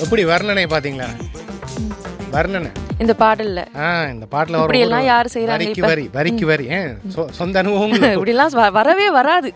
எப்படி வர்ணனை பாத்தீங்களா வர்ணனை இந்த பாடல்ல ஆ இந்த பாட்டுல இப்படி வரும் எல்லாம் யாரு செய்றாங்க வரிக்கு இப்ப? வரி வரிக்கு வரி ஏன் சொ- சொந்த அனுபவம் இப்படிலாம் வ- வரவே வராது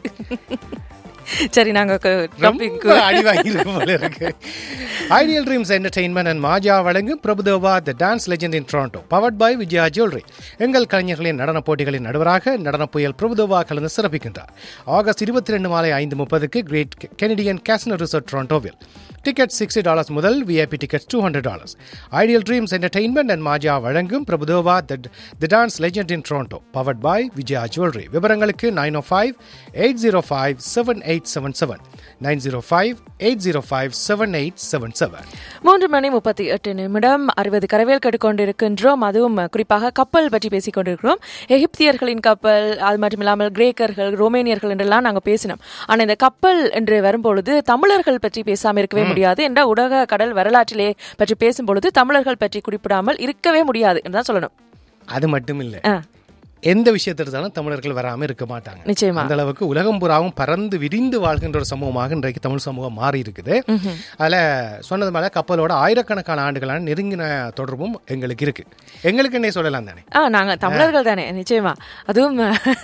சரி நாங்க டாபிக் ரொம்ப அடி வாங்கியிருக்கு போல இருக்கு ஐடியல் ட்ரீம்ஸ் என்டர்டெயின்மெண்ட் அண்ட் மாஜா வழங்கும் Prabhudeva the dance legend in Toronto powered by Vijaya jewellery எங்கள் கலைஞர்களின் நடன போட்டிகளின் நடுவராக நடன புயல் பிரபுதேவா கலந்து சிறப்பிக்கின்றார் ஆகஸ்ட் இருபத்தி ரெண்டு மாலை ஐந்து முப்பதுக்கு கிரேட் கெனடியன் கேசனோ ரிசோர்ட் டொரண்டோவில் டிக்கெட் சிக்ஸ்டி டாலர்ஸ் முதல் VIP ticket two hundred dollars ideal dreams entertainment and மாஜா வழங்கும் Prabhudeva the dance legend in Toronto powered by Vijaya jewellery விவரங்களுக்கு nine o five eight zero five seven eight seven seven nine zero five eight zero five seven eight seven seven மூன்று மணி முப்பத்தி எட்டு நிமிடம் அறுபது கரவேல் கேட்டுக்கொண்டிருக்கின்றோம் அதுவும் குறிப்பாக கப்பல் பற்றி பேசிக் கொண்டிருக்கிறோம் எகிப்தியர்களின் கப்பல் அது மட்டும் இல்லாமல் கிரேக்கர்கள் ரோமேனியர்கள் என்றெல்லாம் நாங்கள் பேசினோம் ஆனால் இந்த கப்பல் என்று வரும்பொழுது தமிழர்கள் பற்றி பேசாமல் இருக்கவே முடியாது என்ற உலக கடல் வரலாற்றிலே பற்றி பேசும்பொழுது தமிழர்கள் பற்றி குறிப்பிடாமல் இருக்கவே முடியாது என்று தான் சொல்லணும் அது மட்டும் இல்லை ஆ, எந்த விஷயத்தை இருந்தாலும் தமிழர்கள் வராம இருக்க மாட்டாங்க நிச்சயமா அந்த அளவுக்கு உலகம் பூராவும் பறந்து விரிந்து வாழ்கின்ற ஒரு சமூகமாக இன்றைக்கு தமிழ் சமூகம் மாறி இருக்குது அதுல சொன்னது மேல கப்பலோட ஆயிரக்கணக்கான ஆண்டுகளான நெருங்கின தொடர்பும் எங்களுக்கு இருக்கு எங்களுக்கு என்ன சொல்லலாம் தானே ஆ நாங்க தமிழர்கள் தானே நிச்சயமா அதுவும்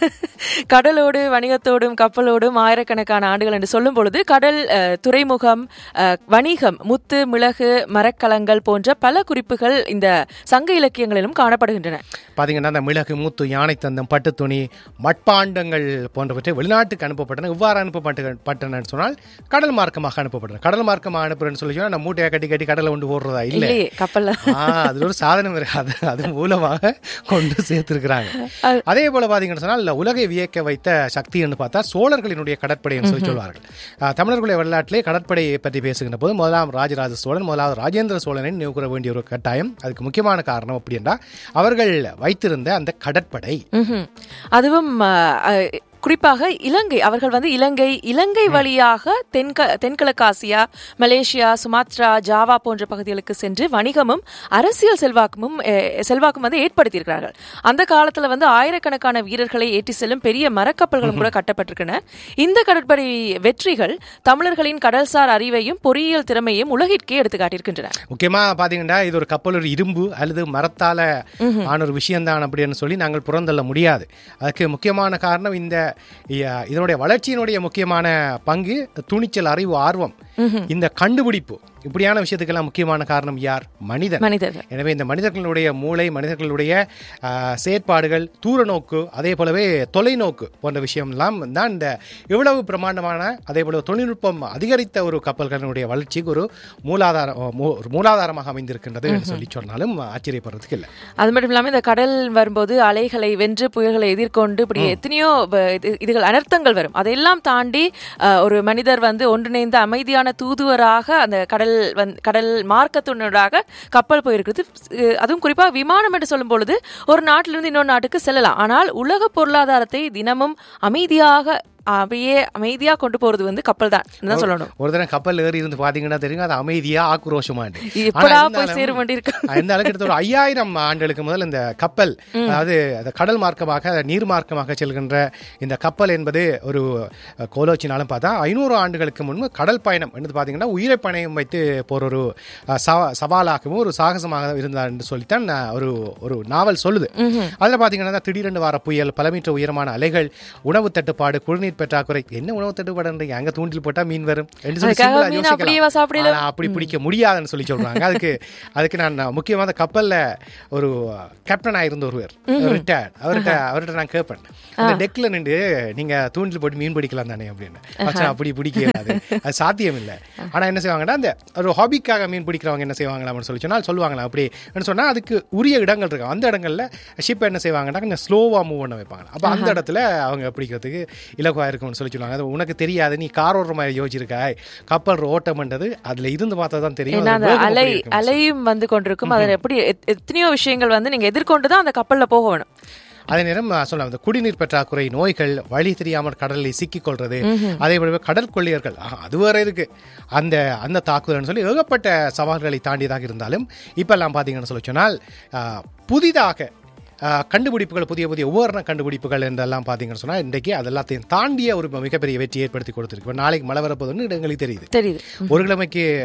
கடலோடு வணிகத்தோடும் கப்பலோடும் ஆயிரக்கணக்கான ஆண்டுகள் என்று சொல்லும் பொழுது கடல் அஹ், துறைமுகம் அஹ், வணிகம் முத்து மிளகு மரக்கலங்கள் போன்ற பல குறிப்புகள் இந்த சங்க இலக்கியங்களிலும் காணப்படுகின்றன பாத்தீங்கன்னா அந்த மிளகு மூத்து யானை தந்தம் பட்டு துணி மட்பாண்டங்கள் போன்றவற்றை வெளிநாட்டுக்கு அனுப்பப்பட்டன இவ்வாறு அனுப்பப்பட்டு பட்டனன்னு சொன்னால் கடல் மார்க்கமாக அனுப்பப்பட்டன கடல் மார்க்கமாக அனுப்புறேன்னு சொல்லி சொன்னா நம்ம மூட்டையை கட்டி கட்டி கடலை கொண்டு போடுறதா இல்லை இல்லையே கப்பல்ல ஆ, அதுல ஒரு சாதனம் இருக்கு அது அது மூலமாக கொண்டு சேர்த்திருக்கிறாங்க அதே போல பாத்தீங்கன்னு சொன்னால் உலகை வியக்க வைத்த சக்தின்னு பார்த்தா சோழர்களினுடைய கடற்படைன்னு சொல்லி சொல்வார்கள் ஆ, தமிழர்களுடைய வரலாற்றிலே கடற்படையை பற்றி பேசுகின்ற போது முதலாம் ராஜராஜ சோழன் முதலாவது ராஜேந்திர சோழனை நினைவு கூற வேண்டிய ஒரு கட்டாயம் அதுக்கு முக்கியமான காரணம் அப்படின்னா அவர்கள் வைத்திருந்த அந்த கடற்படை ம்ஹும். அதுவும் அஹ், அஹ், குறிப்பாக இலங்கை அவர்கள் வந்து இலங்கை இலங்கை வழியாக தென்க தென்கிழக்கு ஆசியா மலேசியா சுமாத்ரா ஜாவா போன்ற பகுதிகளுக்கு சென்று வணிகமும் அரசியல் செல்வாக்கும் அஹ், செல்வாக்கும் வந்து ஏற்படுத்தியிருக்கிறார்கள் அந்த காலத்துல வந்து ஆயிரக்கணக்கான வீரர்களை ஏற்றி செல்லும் பெரிய மரக்கப்பல்களும் கூட கட்டப்பட்டிருக்கின்றன இந்த கடற்படை வெற்றிகள் தமிழர்களின் கடல்சார் அறிவையும் பொறியியல் திறமையும் உலகிற்கே எடுத்து காட்டியிருக்கின்றன முக்கியமா பாத்தீங்கன்னா இது ஒரு கப்பல் ஒரு இரும்பு அல்லது மரத்தால ஆன ஒரு விஷயம்தான் அப்படின்னு சொல்லி நாங்கள் புறந்தள்ள முடியாது அதுக்கு முக்கியமான காரணம் இந்த இ- இதனுடைய வளர்ச்சியினுடைய முக்கியமான பங்கு துணிச்சல் அறிவு ஆர்வம் இந்த கண்டுபிடிப்பு இப்படியான விஷயத்துக்கெல்லாம் முக்கியமான காரணம் யார் மனிதன் மனிதர்கள் எனவே இந்த மனிதர்களுடைய மூளை மனிதர்களுடைய ஆ, செயற்பாடுகள் தூர நோக்கு அதே போலவே தொலைநோக்கு போன்ற விஷயம்லாம் தான் இந்த இவ்வளவு பிரமாண்டமான அதே போல தொழில்நுட்பம் அதிகரித்த ஒரு கப்பல்களினுடைய வளர்ச்சிக்கு ஒரு மூலாதாரம் மூ- ஒரு மூலாதாரமாக அமைந்திருக்கின்றது என்று சொல்லி சொன்னாலும் ஆச்சரியப்படுறதுக்கு இல்லை அது மட்டும் இல்லாம இந்த கடல் வரும்போது அலைகளை வென்று புயல்களை எதிர்கொண்டு இப்படி எத்தனையோ வ- இது- இதுகள் அனர்த்தங்கள் வரும் அதையெல்லாம் தாண்டி அஹ், ஒரு மனிதர் வந்து ஒன்றிணைந்த அமைதியான தூதுவராக அந்த கடல் வந்து கடல் மார்க்கத்தினராக கப்பல் போயிருக்கிறது அஹ், அதுவும் குறிப்பா விமானம் என்று சொல்லும் பொழுது ஒரு நாட்டிலிருந்து இன்னொரு நாட்டுக்கு செல்லலாம் ஆனால் உலக பொருளாதாரத்தை தினமும் அமைதியாக அப்படியே அமைதியா கொண்டு போறது வந்து கப்பல் தான் தான் சொல்லணும் ஒரு தடவை கப்பல் ஏறி இருந்து பாத்தீங்கன்னா தெரியும் அது அமைதியா ஆக்ரோஷமாண்டு இது எப்படா போய் சேரும் வேண்டி இருக்கு இந்த அளவுக்கு கிட்டத்தட்ட ஒரு ஐயாயிரம் ஆண்டுகளுக்கு முதல் இந்த கப்பல் அதாவது அந்த கடல் மார்க்கமாக நீர் மார்க்கமாக செல்கின்ற இந்த கப்பல் என்பது ஒரு அஹ், கோலோச்சினாலும் பார்த்தா ஐநூறு ஆண்டுகளுக்கு முன்பு கடல் பயணம் என்று பார்த்தீங்கன்னா உயிரை பணயம் வைத்து போற ஒரு அஹ், சவா- சவாலாகவும் ஒரு சாகசமாக இருந்தார் என்று சொல்லித்தான் நான் ஒரு ஒரு நாவல் சொல்லுது அதுல பாத்தீங்கன்னா திடீரென்று வர புயல் பல மீட்டர் உயரமான அலைகள் உணவு தட்டுப்பாடு குடிநீர் பற்றாக்குறை என்ன உணவு தட்டுப்பாடுன்றீங்க அங்க தூண்டில் போட்டா மீன் வரும் என்று சொல்லி அதுக்காக simple ஆ மீன் யோசிக்கலாம். அப்படியேவா சாப்பிடல? ஆனா, அப்படி பிடிக்க முடியாதுன்னு சொல்லி சொல்றாங்க அதுக்கு அதுக்கு நான் முக்கியமாக அந்த கப்பல்ல ஒரு கேப்டனா இருந்த ஒருவர் ரிட்டையர்ட் அவர்கிட்ட அவர்கிட்ட நான் கேட்பேன் அந்த டெக்ல நின்று நீங்க தூண்டில் போட்டு மீன் பிடிக்கலாம் தானே அப்படின்னு மச்சான், அப்படி பிடிக்காது அது சாத்தியம் இல்லை ஆனா என்ன செய்வாங்கன்னா அந்த ஒரு ஹாபிக்காக மீன் பிடிக்கிறவங்க என்ன செய்வாங்களாம்னு சொல்லி சொன்னால் சொல்லுவாங்களா அப்படி சொன்னா அதுக்கு உரிய இடங்கள் இருக்கு அந்த இடங்கள்ல ஷிப் என்ன செய்வாங்கன்னா கொஞ்சம் ஸ்லோவா மூவ் பண்ண வைப்பாங்க அப்ப அந்த இடத்துல அவங்க பிடிக்கிறதுக்கு இலகுவா இருக்கும்னு சொல்லி சொல்லுவாங்க அது உனக்கு தெரியாது நீ கார் ஓடுற மாதிரி யோசிச்சிருக்காய் கப்பல் ஓட்டம்ன்றது அதுல இருந்து பார்த்தா தான் தெரியும் ஏன்னா அது அந்த வேகம் அலை எப்படி இருக்கும்னு அலையும் வந்து கொண்டிருக்கும் அதில் எப்படி எத்- எத்தனையோ விஷயங்கள் வந்து நீங்க எதிர்கொண்டு தான் அந்த கப்பல்ல போக வேணும் அதே நேரம் நான் சொல்லலாம் இந்த குடிநீர் பற்றாக்குறை நோய்கள் வழி தெரியாமல் கடலில் சிக்கிக் கொள்றது அதே போல கடல் கொள்ளையர்கள் ஆஹா, அது வேற இருக்கு அந்த அந்த தாக்குதல்னு சொல்லி ஏகப்பட்ட சவால்களை தாண்டியதாக இருந்தாலும் இப்பெல்லாம் பார்த்தீங்கன்னு சொல்லி சொன்னால் ஆஹ், புதிதாக ஆஹ், கண்டுபிடிப்புகள் புதிய புதிய உபகரண கண்டுபிடிப்புகள் என்றெல்லாம் பார்த்தீங்கன்னு சொன்னால் இன்றைக்கு அதெல்லாத்தையும் தாண்டிய ஒரு மிகப்பெரிய வெற்றி ஏற்படுத்தி கொடுத்துருக்கு இப்ப நாளைக்கு மழை வரப்போகுதுன்னு எங்களுக்கு தெரியுது தெரியுது ஒரு கிழமைக்கு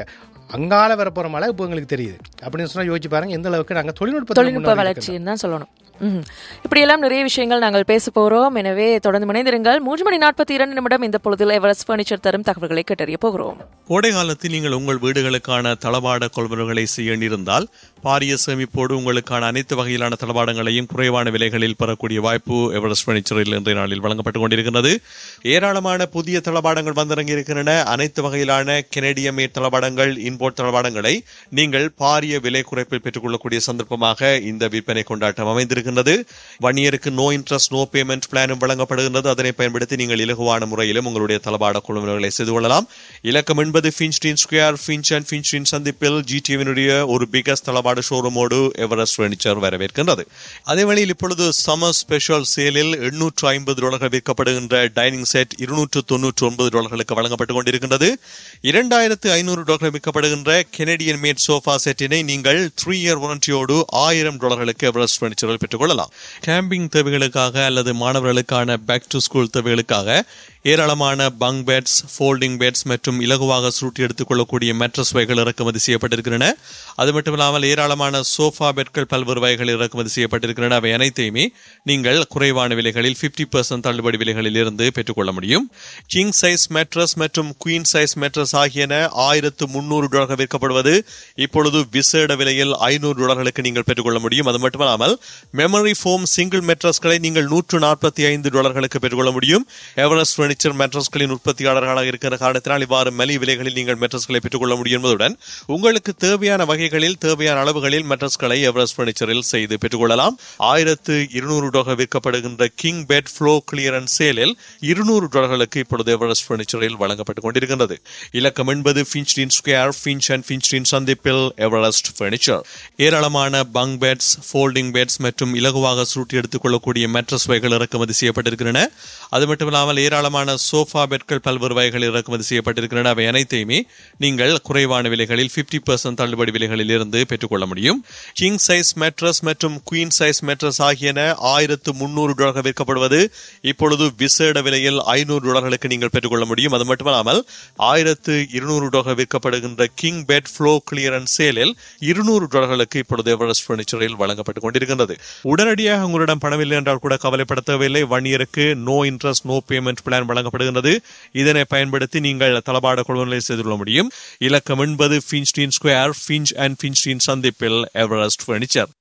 அங்கால வரப்போற மழை இப்போ எங்களுக்கு தெரியுது அப்படின்னு சொன்னா யோசிச்சு பாருங்க எந்த அளவுக்கு நாங்க தொழில்நுட்ப தொழில்நுட்ப வளர்ச்சின்னு தான் சொல்லணும் ம். இப்படியெல்லாம் நிறைய விஷயங்கள் நாங்கள் பேச போறோம் எனவே தொடர்ந்து இணைந்திருங்கள் மூன்று மணி நாற்பத்தி இரண்டு நிமிடம் இந்த பொழுதில் எவரெஸ்ட் பர்னிச்சர் தரும் தகவல்களை கேட்டறிய போகிறோம் கோடை காலத்தில் நீங்கள் உங்கள் வீடுகளுக்கான தளபாட கொள்வனவுகளை செய்ய நேர்ந்தால் பாரிய சேமிப்போடு உங்களுக்கான அனைத்து வகையிலான தளபாடங்களையும் குறைவான விலைகளில் பெறக்கூடிய வாய்ப்பு எவரெஸ்ட் பர்னிச்சரில் இன்றைய நாளில் வழங்கப்பட்டுக் கொண்டிருக்கிறது ஏராளமான புதிய தளபாடங்கள் வந்திறங்கி இருக்கின்றன அனைத்து வகையிலான கெனடிய மேட் தளபாடங்கள் இன்போர்ட் தளபாடங்களை நீங்கள் பாரிய விலை குறைப்பில் பெற்றுக்கொள்ளக்கூடிய சந்தர்ப்பமாக இந்த விற்பனை கொண்டாட்டம் அமைந்திருக்கின்றது வன்னியருக்கு நோ இன்ட்ரெஸ்ட் நோ பேமெண்ட் பிளானும் வழங்கப்படுகின்றது அதனை பயன்படுத்தி நீங்கள் இலகுவான முறையிலும் உங்களுடைய தளபாட கொள்வனவுகளை செய்து கொள்ளலாம் இலக்கம் என்பது Finchdene square Finch and Finchdene சந்திப்பில் ஜிடிவினுடைய ஒரு பிகஸ்ட் தளபாட ஷோரூமோடு எவரெஸ்ட் ஃபர்னிச்சர் வரவேற்கின்றது அதே வேளையில் இப்பொழுது சம்மர் ஸ்பெஷல் சேலில் எண்ணூற்று ஐம்பது டாலர்கள் விற்கப்படுகின்ற டைனிங் செட் இருநூற்று தொன்னூற்று ஒன்பது டாலர்களுக்கு வழங்கப்பட்டுக் கொண்டிருக்கின்றது இரண்டாயிரத்து ஐநூறு டாலர்கள் விற்கப்படுகின்ற கெனடியன் மேட் சோஃபா செட்டினை நீங்கள் த்ரீ இயர் வாரண்டியோடு ஆயிரம் டாலர்களுக்கு எவரெஸ்ட் ஃபர்னிச்சரில் பெற்றுக்கொள்ளலாம் கேம்பிங் தேவைகளுக்காக அல்லது மாணவர்களுக்கான பேக் டு ஸ்கூல் தேவைகளுக்காக ஏராளமான பங்க் பெட்ஸ் ஃபோல்டிங் பெட்ஸ் மற்றும் இலகுவாக சுருட்டி எடுத்துக் கொள்ளக்கூடிய மேட்ரஸ் வகைகள் இறக்குமதி செய்யப்பட்டிருக்கின்றன அது மட்டும் இல்லாமல் ஏராளமான சோஃபா பெட்கள் பல்வேறு வகைகள் இறக்குமதி செய்யப்பட்டிருக்கின்றன அவை அனைத்தையுமே நீங்கள் குறைவான விலைகளில் 50% பர்சன்ட் தள்ளுபடி விலைகளில் இருந்து பெற்றுக்கொள்ள முடியும் கிங் சைஸ் மேட்ரஸ் மற்றும் குயின் சைஸ் மேட்ரஸ் ஆகியன ஆயிரத்து முன்னூறு டாலர்கள் விற்கப்படுவது இப்பொழுது விசேட விலையில் ஐநூறு டாலர்களுக்கு நீங்கள் பெற்றுக்கொள்ள முடியும் அது மட்டுமல்லாமல் மெமரி ஃபோம் சிங்கிள் மேட்ரஸ்களை நீங்கள் நூற்று நாற்பத்தி ஐந்து டாலர்களுக்கு பெற்றுக்கொள்ள முடியும் எவரெஸ்ட் ஃபர்னிச்சர் மேட்ரஸ்களின் உற்பத்தியாளர்களாக இருக்கிற காரணத்தினால் இவ்வாறு மலி விலைகளில் நீங்கள் மேட்ரஸ்களை பெற்றுக்கொள்ள முடியும் என்பதுடன் உங்களுக்கு தேவையான வகைகளில் தேவையான அளவுகளில் மேட்ரஸ்களை எவரெஸ்ட் ஃபர்னிச்சரில் செய்து பெற்றுக்கொள்ளலாம் ஆயிரத்து இருநூறு டாலர் விற்கப்படுகின்ற கிங் பெட் ஃப்ளோ கிளியரன்ஸ் சேலில் இருநூறு டாலர்களுக்கு இப்பொழுது எவரெஸ்ட் ஃபர்னிச்சரில் வழங்கப்பட்டுக் கொண்டிருக்கின்றது இலக்கம் என்பது Finchdene square Finch and Finchdene சந்திப்பில் எவரெஸ்ட் ஃபர்னிச்சர் ஏராளமான பங்க் பெட்ஸ் ஃபோல்டிங் பெட்ஸ் மற்றும் இலகுவாக சுருட்டி எடுத்துக் கொள்ளக்கூடிய மேட்ரஸ் வகைகள் இறக்குமதி செய்யப்பட்டிருக்கின்றன அது மட்டுமில்லாமல் ஏராளமான சோஃபா பெட்கள் பல்வேறு வகைகள் இறக்குமதி செய்யப்பட்டிருக்கின்றன அவை அனைத்தையுமே நீங்கள் குறைவான விலைகளில் 50% பர்சன்ட் தள்ளுபடி விலைகளில் இருந்து பெற்றுக்கொள்ள முடியும் கிங் சைஸ் மேட்ரஸ் மற்றும் குயின் சைஸ் மேட்ரஸ் ஆகியன ஆயிரத்து முன்னூறு டாலர்கள் விற்கப்படுவது இப்பொழுது விசேட விலையில் ஐநூறு டாலர்களுக்கு நீங்கள் பெற்றுக்கொள்ள முடியும் அது மட்டுமல்லாமல் ஆயிரத்து இருநூறு டாலர்கள் விற்கப்படுகின்ற கிங் பெட் ஃப்ளோ கிளியரன்ஸ் சேலில் இருநூறு டாலர்களுக்கு இப்பொழுது எவரெஸ்ட் ஃபர்னிச்சரில் வழங்கப்பட்டுக் கொண்டிருக்கின்றது உடனடியாக உங்களிடம் பணமில்லை என்றால் கூட கவலைப்பட தேவையில்லை ஒன் இயருக்கு no interest no payment plan வழங்கப்படுகின்றது இதனை பயன்படுத்தி நீங்கள் தளபாட கொள்வனை செய்து கொள்ள முடியும் இலக்கம் என்பது Finchdene square Finch and Finchdene சந்திப்பில் எவரெஸ்ட் ஃபர்னிச்சர்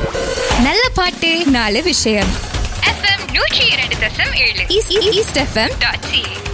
நல்ல பாட்டு நாலு விஷயம் எஃப்எம் நூற்றி இரண்டு தசம் ஏழு ஈஸ்ட் எஃப்எம் டாட் சி